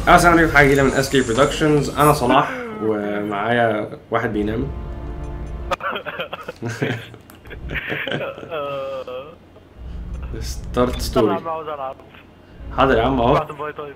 السلام عليكم حاجه جديده من اس كي برودكشنز انا صلاح ومعايا واحد بينام ستارت طبعا ستوري ما عاوز العب حاضر يا عم اهو بعد باي طيب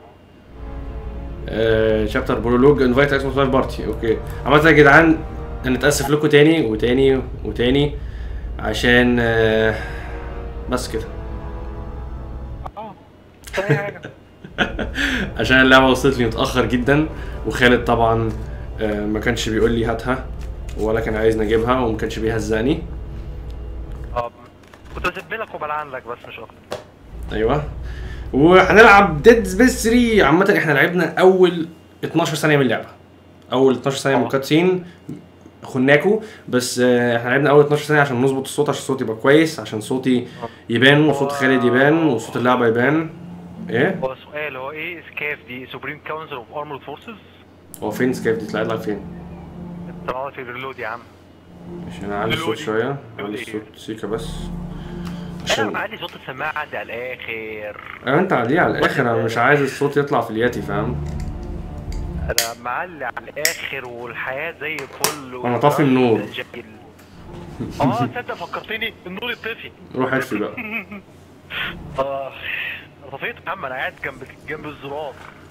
شابتر برولوج انفايت اكسبوس لايف بارتي اوكي عامة يا جدعان نتاسف لكم تاني وتاني وتاني عشان آه، بس كده اه اي حاجه عشان اللعبه وصلت لي متاخر جدا وخالد طبعا آه، ما كانش بيقول لي هاتها ولا كان عايزني اجيبها وما كانش بيهزقني اه كنت بسيب لك وبلعن لك بس مش اكتر ايوه وهنلعب ديد سبيس 3 عامه احنا لعبنا اول 12 ثانيه من اللعبه اول 12 ثانيه من اه. الكاتسين خناكو بس آه، احنا لعبنا اول 12 ثانيه عشان نظبط الصوت عشان الصوت يبقى كويس عشان صوتي يبان وصوت خالد يبان وصوت اللعبه يبان ايه هو سؤال هو ايه سكاف دي سوبريم كونسل اوف ارمورد فورسز هو فين سكيب دي طلعت لك فين طبعا في الريلود يا عم عشان اعلي الصوت دلوقتي. شويه اعلي دلوقتي. الصوت سيكا بس انا عشان معلي صوت السماعه عندي على الاخر أه، انت عليه على الاخر انا مش عايز الصوت يطلع في الياتي فاهم انا معلي على الاخر والحياه زي الفل أنا طافي النور. جميل. اه تصدق فكرتني النور يطفي روح اطفي بقى اه أنا طفيت يا عم انا قاعد جنب جنب الزرار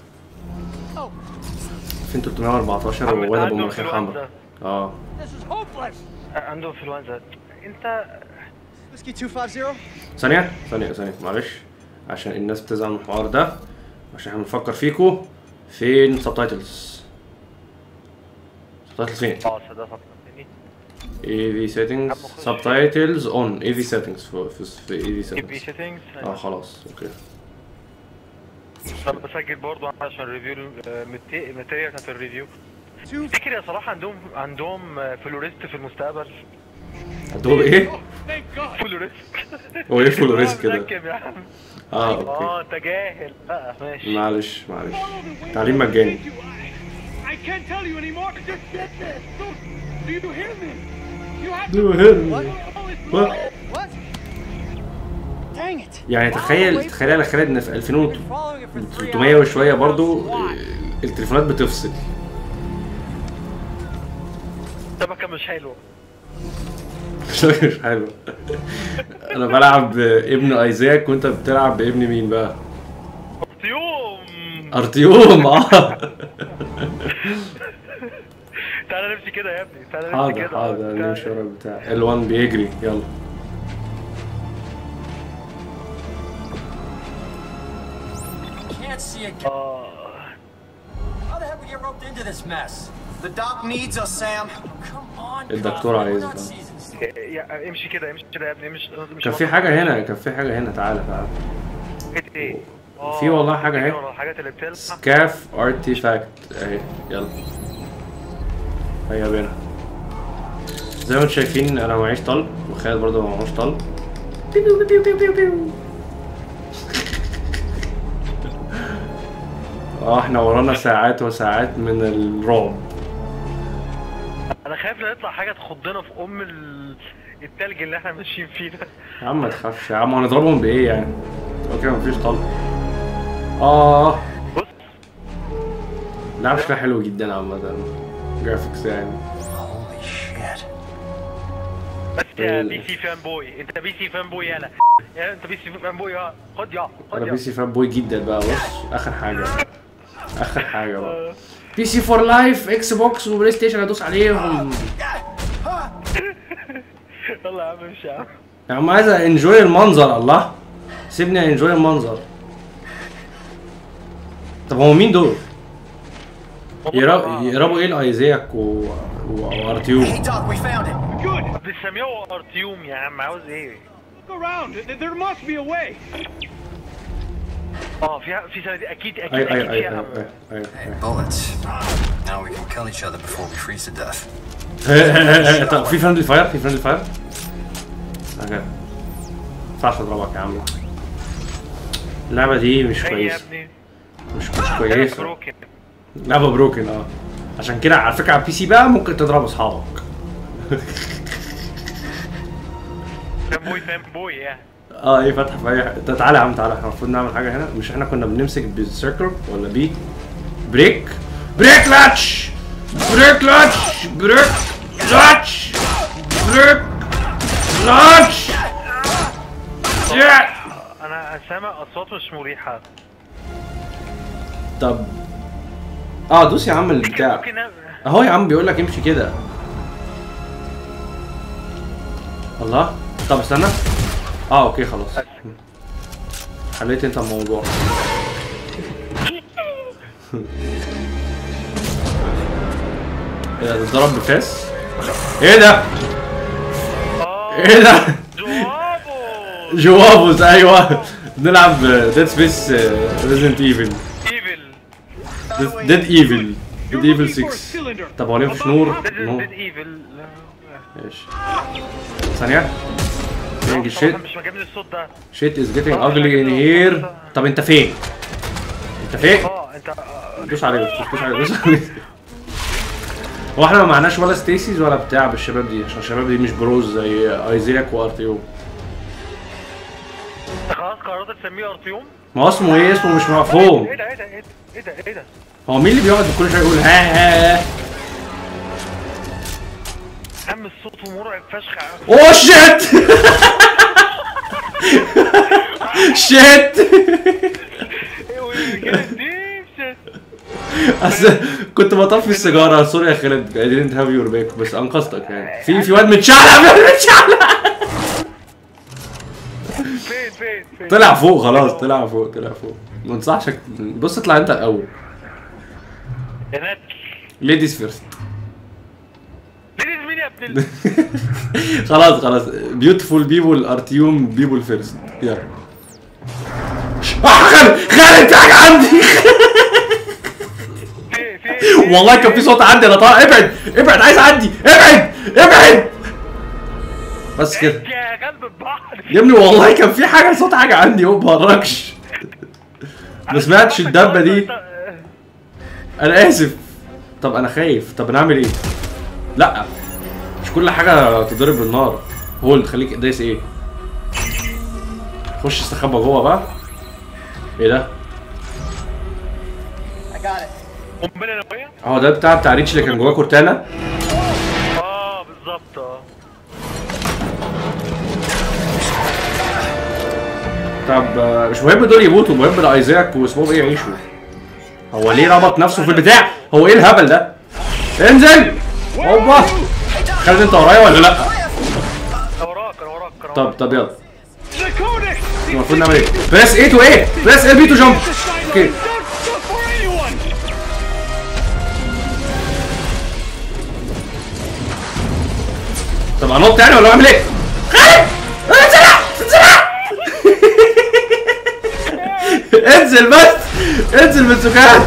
فين 314 عم وواد ابو عنده مناخير حمرا انفلونزا. اه This is hopeless. عنده انفلونزا انت Whiskey 250? ثانية ثانية ثانية معلش عشان الناس بتزعل من الحوار ده عشان احنا بنفكر فيكو فين سبتايتلز سبتايتلز فين؟ اه صدق فكرتني اي في سيتنجز سبتايتلز اون اي في سيتنجز في في في اي في اي بي سيتنجز سيتنجز اه خلاص اوكي انا بسجل برضه عشان ريفيو الماتيريال بتاعت الريفيو Two. تفتكر يا صلاح عندهم عندهم فلوريست في المستقبل هتقول ايه؟ Thank God. فلوريست هو ايه فلوريست كده؟ مركب يا عم اه اوكي اه انت جاهل بقى ماشي معلش معلش تعليم مجاني Thank you. I, I can't tell you anymore. Just get this. Don't, do you hear me? You have Do you to. hear me? What? Oh, it's What? What? Dang it. يعني تخيل تخيل يا خالد ان في Been 2000 following it for three 300 hours. وشويه برضو Why? آه، التليفونات بتفصل السمكه مش حلوه مش حلو انا بلعب ابن ايزاك وانت بتلعب بابن مين بقى يوم ارتيوم اه تعالى نمشي كده يا ابني تعالى نمشي حاضر كده حاضر تعالى. نمشي ورا بتاع ال1 بيجري يلا Can't see a g- اه How the heck we get roped into this mess? The doc needs us, Sam. Come on, الدكتور Kaufman, عايز we're not بقى. seasoned. يا- امشي كده امشي كده يا ابني مش مش كان في حاجه هنا كان في حاجه هنا تعالى تعالى ايه ايه آه، في والله حاجة اهي. ورا الحاجات اللي بتلمع سكاف ارتيفاكت اهي يلا هيا بينا زي ما انتم شايفين انا معيش طلب وخالد برضه ما معهوش طلب بيو بيو بيو بيو بيو. اه احنا ورانا ساعات وساعات من الرعب انا خايف لا يطلع حاجه تخضنا في ام ال- التلج اللي احنا ماشيين فيه ده يا عم ما تخافش يا عم هنضربهم بايه يعني اوكي مفيش طلب اه بص لعب شكلها حلو جدا عامة جرافيكس يعني Holy shit. بس يا ال- بي سي فان بوي انت بي سي فان بوي يالا يا انت بي سي فان بوي يا خد يا خد انا يا بي سي فان بوي جدا بقى بص اخر حاجة اخر حاجة بقى بي سي فور لايف اكس بوكس وبلاي ستيشن ادوس عليهم يلا يا عم امشي يا عم يا عم عايز انجوي المنظر الله سيبني انجوي المنظر طب هو مين دول؟ يقرا- يقربوا ايه لايزاك و... و... وارتيوم Hey, Doc, we found it. Good. بيسميوه ارتيوم يا عم عاوز ايه Look around. There- There must be a way. اه فيها في سنه دي اكيد اكيد ايوه اكيد ايوه ايوه فيها ايوه ايوه Hey, bullets. Now we can kill each other before we freeze to death. ايوه طب في فريندلي فاير في فريندلي فاير اوكي ما ينفعش اضربك يا عم اللعبة دي مش هي يا كويسة ابني مش مش كويسة بروكن لعبة بروكن اه عشان كده على فكرة على البي سي بقى ممكن تضرب اصحابك فان بوي فان بوي يا اه ايه فتح في اي حاجة تعالى يا عم تعالى احنا المفروض نعمل حاجة هنا مش احنا كنا بنمسك بالسيركل ولا بي بريك بريك لاتش بريك لاتش بريك لاتش بريك لاتش يا انا سامع اصوات مش مريحه طب اه دوس يا عم البتاع ممكن أ- اهو يا عم بيقول لك امشي كده الله طب استنى اه اوكي خلاص حليت انت الموضوع ايه ده اتضرب بفاس ايه ده اه ايه ده جوابو جوابوس ايوه نلعب ديد سبيس ريزنت ايفل By the way, ديد ايفل you're ديد ايفل looking for a 6 cylinder. طب هو ليه مفيش نور؟ نور ديد ايفل ماشي ثانية شيت مش مجامل الصوت ده شيت از جيتنج اجلي ان هير طب انت فين؟ انت فين؟ اه انت آه، دوس عليه بس دوس عليه دوس عليه هو احنا ما معناش ولا ستيسيز ولا بتاع بالشباب دي عشان الشباب دي مش بروز زي ايزياك وارتيو انت خلاص قررت تسميه ارتيوم ما هو اسمه ايه اسمه مش مفهوم ايه ده ايه ده ايه ده ايه ده ايه ده هو مين اللي بيقعد كل شويه يقول ها ها ها عم الصوت مرعب فشخ اوه شيت شيت أصل كنت بطفي السيجاره سوري يا خالد I didn't have your back بس انقذتك يعني في في واد متشعلق في واد متشعلق فين فين فين طلع فوق خلاص طلع فوق طلع فوق ما انصحشك بص اطلع انت الاول هناك ليديز فيرست ليديز مين يا ابن ال- خلاص خلاص بيوتيفول بيبول ارتيوم بيبول فيرست يلا آه، خالد خالد في حاجه عندي فين فين والله كان في صوت عندي انا طالع ابعد ابعد عايز اعدي ابعد ابعد بس كده يا قلب البحر يا ابني والله كان في حاجه صوت حاجه عندي هو بهرجش ما سمعتش الدبه دي انا اسف طب انا خايف طب انا اعمل ايه لا مش كل حاجه تضرب بالنار هولد خليك دايس ايه خش استخبى جوه بقى ايه ده I got it. قنبله نوويه اهو ده بتاع بتاع ريتش اللي كان جواه كورتانا اه بالظبط اه طب آه، مش مهم دول يموتوا مهم الايزاك واسمهم ايه يعيشوا هو ليه ربط نفسه في البتاع هو ايه الهبل ده انزل هوبا خالد انت ورايا ولا لا انا وراك انا وراك انا طب وراك. طب يلا The codex! المفروض نعمل ايه بريس ايه تو ايه بريس ال بي تو جامب اوكي Don't look for anyone! طب انط يعني ولا اعمل ايه خالد انزل انزل بس انزل من سكان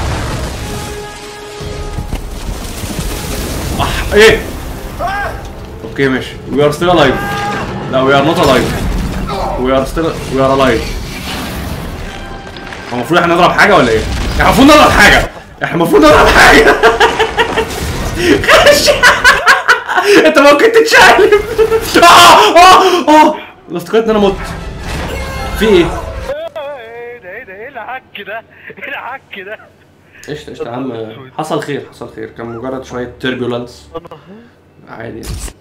اح ايه اوكي ماشي we are still alive لا we are not alive we are still we are alive هو المفروض احنا نضرب حاجه ولا ايه؟ احنا المفروض نضرب حاجه احنا المفروض نضرب حاجه خش انت ممكن تتشقلب اه اه اه انا افتكرت ان انا مت في ايه؟ ايه ده ايه ده ايه العك ده ايه العك ده قشطة قشطة يا عم حصل خير حصل خير كان مجرد شوية تربيولانس عادي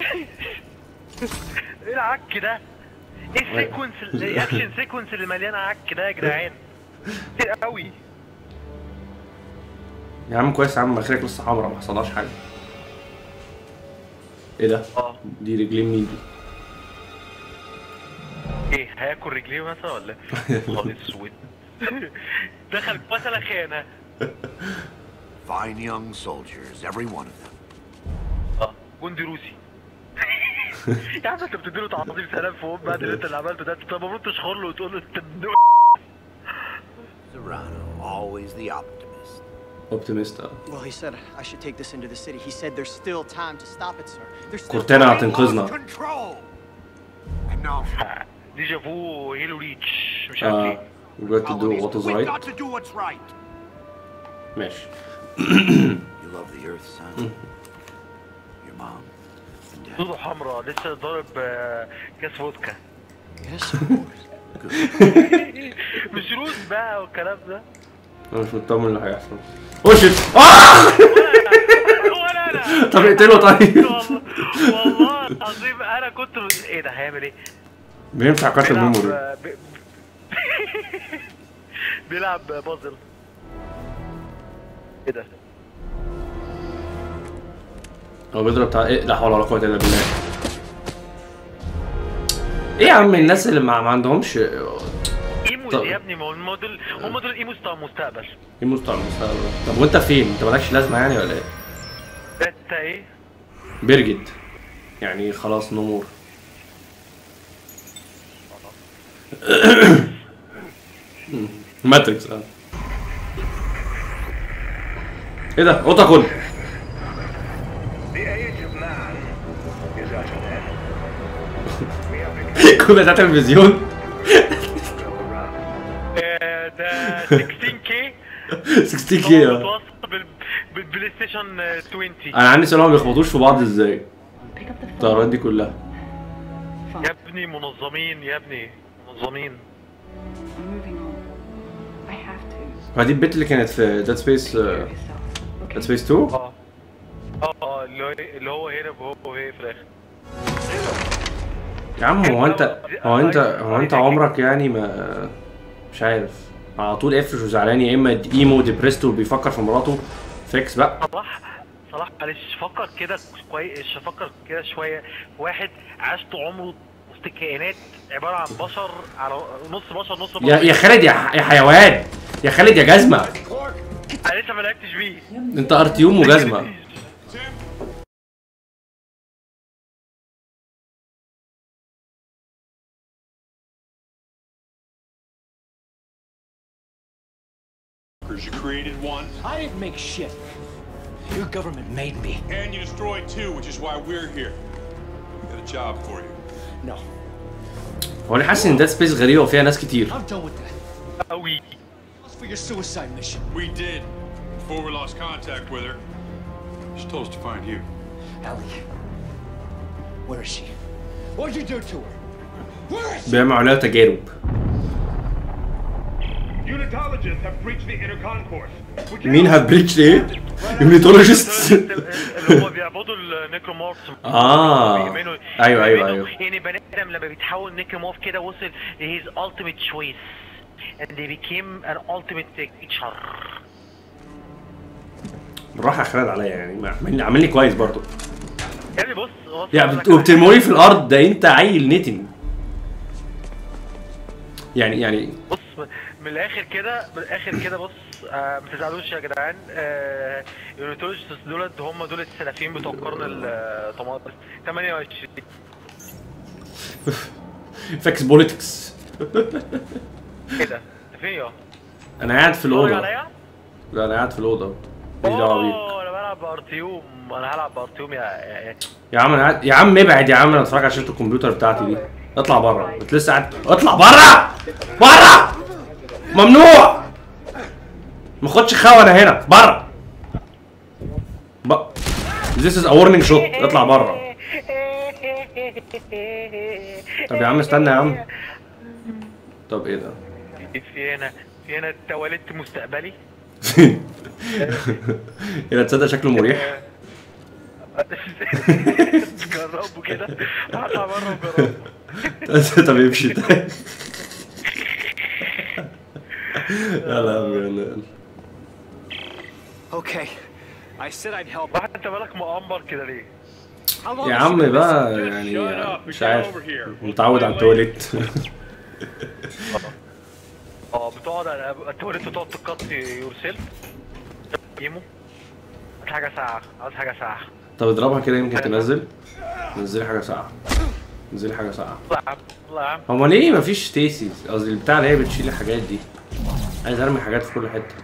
ايه العك ده ايه السيكونس الاكشن سيكونس اللي مليانه عك ده يا جدعان كتير قوي يا عم كويس يا عم اخرك لسه حمرا ما حصلهاش حاجة ايه ده؟ اه دي رجلين مين دي؟ ايه هياكل رجليه مثلا ولا ايه؟ نهار اسود دخل مثلا خيانه Fine young soldiers, every one of them. اه جندي روسي يا عم انت بتديله تعظيم سلام فوق بعد اللي انت اللي عملته ده انت المفروض تشخر له وتقول له انت ابن Serrano, always the optimist. اوبتيميست Well, he said I should take this into the city. He said there's still time to stop it, sir. There's still كورتانا time. هتنقذنا Control! And now, ديجا فو هيلو ريتش مش عارف اه ايه we got to do colonies, what is we've right got to do what's right. ماشي You love the earth, son. Your mom and dad. دودو حمراء لسه ضارب آه، كاس فودكا Yes, of course. مش روس بقى والكلام ده انا مش مطمن اللي هيحصل وشت اه ولا انا طب اقتله طيب والله والله العظيم انا كنت ايه ده هيعمل ايه؟ بينفع كارت بيلعب الميموري ب- بيلعب بازل ايه ده؟ هو بيضرب بتاع ايه لا حول ولا قوه الا بالله ايه يا عم الناس اللي ما, ما عندهمش ايموز طب. يا ابني ما هم دول هم دول ايموز بتاع المستقبل ايه مستوى المستقبل ده؟ طب وانت فين؟ انت مالكش لازمه يعني ولا ايه؟ انت ايه؟ بيرجت يعني خلاص نمور ماتريكس اه ايه ده؟ قطه كل The age of man is at an end. We have become كل ده تلفزيون around. آه، ده 16 كي 60 كي اه متوصل بال- بالبلاي ستيشن آه، 20 انا عندي سؤال هما ما بيخبطوش في بعض ازاي؟ Pick up the phone. الطيارات دي كلها Fine. يا ابني منظمين يا ابني منظمين I'm moving on. I have to. ما دي البت اللي كانت في ديد سبيس Take care of yourself. ديد Okay. سبيس 2 اه اه اه اللي هو اللي هو هرب وهو وهي في الاخر يا عم هو انت هو انت هو انت عمرك يعني ما مش عارف على طول قافش وزعلان يا اما ايمو ديبريست وبيفكر في مراته فيكس بقى صلاح صلاح معلش فكر كده كويس فكر كده شويه واحد عاش طول عمره وسط كائنات عباره عن بشر على نص بشر نص بشر يا يا خالد يا ح- يا حيوان يا خالد يا جزمه انا لسه ما لعبتش بيه انت ارتيوم وجزمه You created one, I didn't make shit. Your government made me. and you destroyed two, which is why we're here. We got a job for you. No, هو انا حاسس ان ديد سبيس غريبه وفيها ناس كتير I'm done with that. قوي What's for your suicide mission? We did. Before we lost contact with her, she told us to find you. Ellie. Where is she? What'd you do to her? Where is she? بيعملوا عليها تجارب Unitologists have breached the inner concourse. We can't- مين هاف بريتش ايه؟ يونيتولوجيست اللي هو بيعبدوا النيكرومورفز اه بيؤمنوا- ايوه ايوه بيؤمنوا ايوه يعني بني ادم لما بيتحول نيكرومورف كده وصل his ultimate choice and they became an ultimate creature بالراحه يا خالد عليا يعني عامل عامل لي كويس برضه يا ابني بص بص يا أقول بت- لك على وبترموني في الارض ده انت عيل نتن يعني يعني بص من الاخر كده من الاخر كده بص آه ما تزعلوش يا جدعان آه يونيتولوجيست دولت هم دول السلفيين بتوع القرن ال 28 فاكس بوليتكس ايه ده؟ انت فين يا؟ انا قاعد في بتتفرج الاوضه عليا؟ لا انا قاعد في الاوضه ماليش دعوه بيك اوه انا بلعب بارتيوم انا هلعب بارتيوم يا يا- يا- يا عم انا قاعد يا عم ابعد يا عم انا اتفرج على شاشه الكمبيوتر بتاعتي دي اطلع بره انت لسه قاعد اطلع بره بره ممنوع ما خدش خونه انا هنا بره ب... This is a warning shot اطلع بره طب يا عم استنى يا عم طب ايه ده في هنا في هنا تواليت مستقبلي ايه ده تصدق شكله مريح جربوا كده هطلع بره وجربوا طب يمشي تاني يلا يا عم يلا Okay. I said I'd help. واحد انت بالك مقمر كده ليه؟ How long يا has she عم been بقى Just يعني shut up and مش get عارف over here. متعود على التواليت اه بتقعد على التواليت وتقعد تقطي يور سيلف ايمو هات حاجه ساعه عاوز حاجه ساعه طب اضربها كده يمكن تنزل نزلي حاجه ساعه نزلي حاجه ساعه الله يا عم الله يا عم هو ليه مفيش ستيسيز قصدي البتاع اللي هي بتشيل الحاجات دي عايز ارمي حاجات في كل حته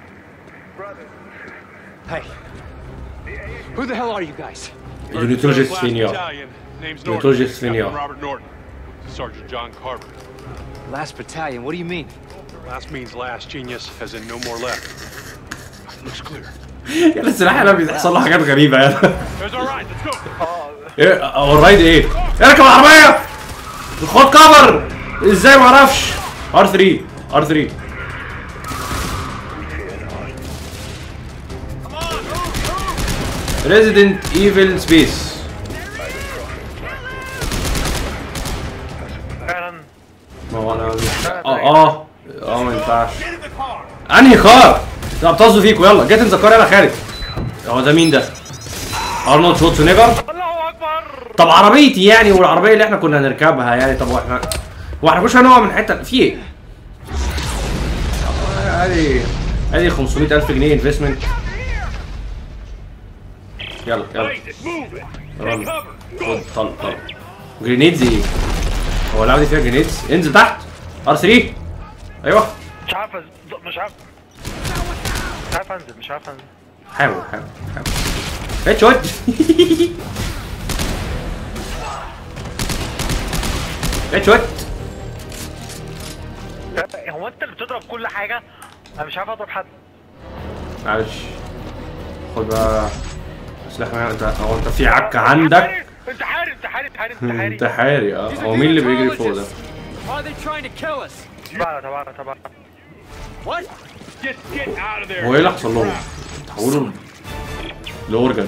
Hey. Who the hell are you guys? اليونيتولوجيست فين يا Battalion. Name's Unitologist Norton. Finio. Captain Robert Norton. Sergeant John Carver. Last battalion. What do you mean? Last means last, genius, as in no more left. Looks clear. يا السلاح انا بيحصل له حاجات غريبه يا There's our ride. Let's go. ايه هو الرايد ايه؟ اركب العربيه خد كفر ازاي ما اعرفش ار 3 ار 3 ريزيدنت ايفل سبيس فعلا ما هو انا مش اه اه اه ما ينفعش انهي كار؟ لا بتقصدوا فيكوا يلا جيت ان ذا كار يلا خالد هو ده مين ده؟ ارنولد شوتزنيجر الله اكبر طب عربيتي يعني والعربيه اللي احنا كنا نركبها يعني طب واحنا واحنا كل شويه نقع من حته في ايه؟ آه، ادي ادي 500000 جنيه انفستمنت يلا يلا رن خد طلق طلق جرينيدز ايه؟ هو اللعبه دي فيها جرينيدز انزل تحت ار 3 ايوه مش عارف أز- مش عارف مش عارف انزل مش عارف انزل حاول حاول حاول هيد شوت هيد شوت هو انت اللي بتضرب كل حاجه انا مش عارف اضرب حد معلش خد بقى سلاح معايا انت هو انت في عكة عندك انت حارب انت حارب حارب انت حارب انت حاري اه هو مين اللي بيجري فوق ده؟ Why are they trying to kill us? تبعنا تبعنا تبعنا What? Just get out of there. هو ايه اللي حصل لهم؟ تحولوا لاورجنز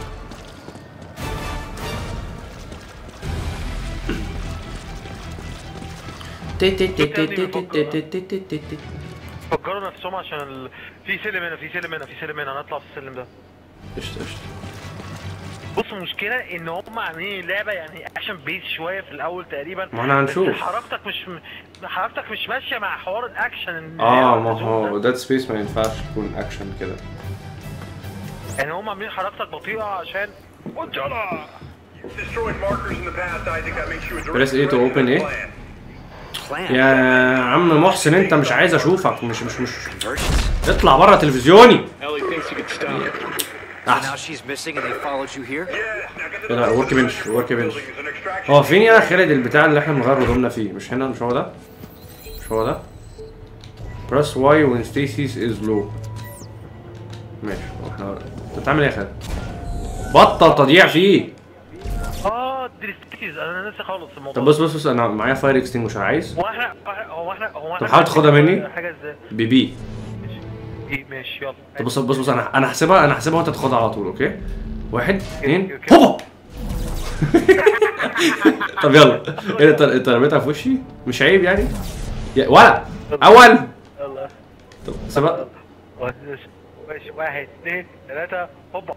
فكروا نفسهم عشان ال... في سلم هنا في سلم هنا في سلم هنا هنطلع في السلم ده قشطة قشطة بص المشكلة ان هم عاملين اللعبة يعني اكشن بيس شوية في الاول تقريبا ما احنا هنشوف. بس حركتك مش م- حركتك مش ماشية مع حوار الاكشن اللي اه هي ما اللزوم هو ده. ديد سبيس ما ينفعش تكون اكشن كده يعني هم عاملين حركتك بطيئة عشان Ujala! Destroyed markers in the past, Isaac. That makes you a direct Press A to threat open the A. plan. Plan. يا عم محسن انت مش عايز اشوفك مش مش مش Conversions. اطلع بره تلفزيوني Ellie thinks you could stop. So now she's missing and they followed you here? Yes, now get to ايه ده the ورك بنش ورك بنش building is an extraction. هو فين يا خالد البتاع اللي احنا بنغير هدومنا فيه مش هنا مش هو ده مش هو ده press Y when stasis is low ماشي هو احنا انت بتعمل ايه يا خالد بطل تضييع فيه اه دريستيز انا ناسي خالص الموضوع طب بص بص بص انا معايا فاير اكستنجوشر عايز هو احنا هو احنا هو احنا طب حاول تاخدها مني. حاجة ازاي بي بي إيه، ماشي يلا طب بص بص بص انا انا هحسبها انا هحسبها وانت تاخدها على طول اوكي واحد اثنين أوكي. هوبا طب يلا ايه انت انت رميتها في وشي مش عيب يعني يا ولا اول يلا طب سيبها ماشي واحد اثنين ثلاثة هوبا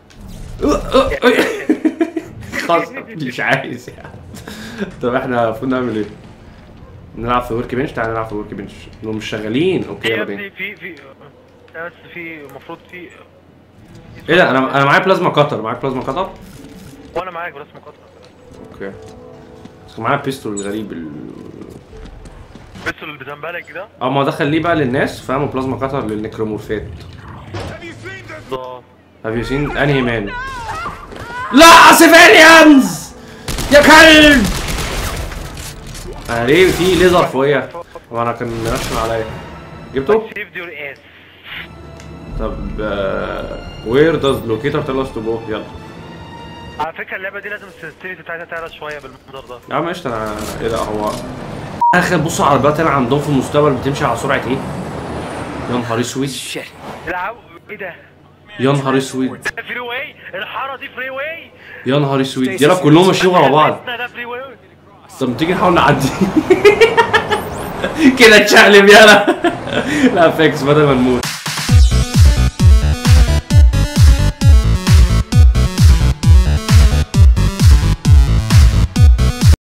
خلاص مش عايز يعني طب احنا المفروض نعمل ايه؟ نلعب في ورك بنش تعالى نلعب في ورك بنش انهم مش شغالين اوكي في يلا يا بينا ابني في في لا، بس في المفروض في ايه ده انا انا معايا بلازما كتر معاك بلازما كتر وانا معاك برسم قطر اوكي بس معايا بيستول الغريب ال... بس اللي بزنبلك ده اه ما ده خليه بقى للناس فاهموا بلازما كتر للنكرومورفات بالظبط هاف يو سين انهي مان لا سيفيليانز يا كلب انا ليه في ليزر فوقيا وانا كان منشن عليا جبته سيف يور اس طب وير داز لوكيتر تيل اس تو جو يلا على فكرة اللعبة دي لازم السنسيتيفيتي بتاعتها تعلى شوية بالمنظر ده يا عم قشطه انا ايه ده هو اخر بص على العربيات اللي عندهم في المستقبل بتمشي على سرعه ايه؟ يا نهار اسود Shit. العو ايه ده؟ يا نهار اسود ده فري واي الحارة دي فري واي يا نهار اسود يلا كلهم ماشيين ورا بعض ده فري واي طب تيجي نحاول نعدي كده اتشقلب يلا لا فيكس بدل ما نموت